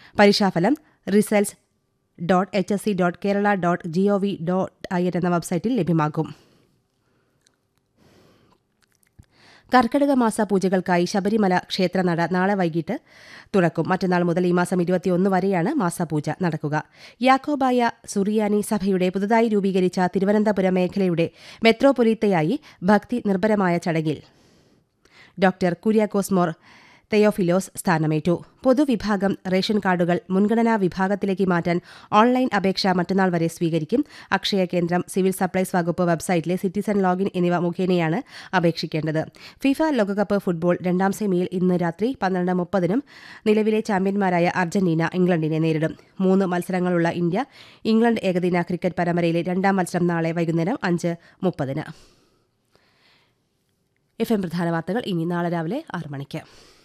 പരീക്ഷാഫലം results dot H S C dot Kerala dot G O V dot I N എന്ന വെബ്സൈറ്റിൽ ലഭ്യമാകും കർക്കിടക മാസ പൂജകൾക്കായി ശബരിമല ക്ഷേത്രനട നാളെ വൈകിട്ട് തുറക്കും മറ്റന്നാൾ മുതൽ ഈ മാസം ഇരുപത്തിയൊന്ന് വരെയാണ് മാസപൂജ നടക്കുക യാക്കോബായ സുറിയാനി സഭയുടെ പുതുതായി രൂപീകരിച്ച തിരുവനന്തപുരം മേഖലയുടെ മെത്രോപൊലീത്തയായി ഭക്തി നിർഭരമായ ചടങ്ങിൽ ഡോക്ടർ കുര്യാക്കോസ് മോർ തെയോഫിലോസ് സ്ഥാനമേറ്റു പൊതുവിഭാഗം റേഷൻ കാർഡുകൾ മുൻഗണനാ വിഭാഗത്തിലേക്ക് മാറ്റാൻ ഓൺലൈൻ അപേക്ഷ മറ്റന്നാൾ വരെ സ്വീകരിക്കും അക്ഷയ കേന്ദ്രം സിവിൽ സപ്ലൈസ് വകുപ്പ് വെബ്സൈറ്റിലെ സിറ്റിസൺ ലോഗിൻ എന്നിവ മുഖേനയാണ് അപേക്ഷിക്കേണ്ടത് ഫിഫ ലോകകപ്പ് ഫുട്ബോൾ രണ്ടാം സെമിയിൽ ഇന്ന് രാത്രി പന്ത്രണ്ട് മുപ്പതിനും നിലവിലെ ചാമ്പ്യന്മാരായ അർജന്റീന ഇംഗ്ലണ്ടിനെ നേരിടും മൂന്ന് മത്സരങ്ങളുള്ള ഇന്ത്യ ഇംഗ്ലണ്ട് ഏകദിന ക്രിക്കറ്റ് പരമ്പരയിലെ രണ്ടാം മത്സരം നാളെ വൈകുന്നേരം അഞ്ച് മുപ്പതിന് എഫ് എം പ്രധാന വാർത്തകൾ ഇനി നാളെ രാവിലെ ആറ് മണിക്ക്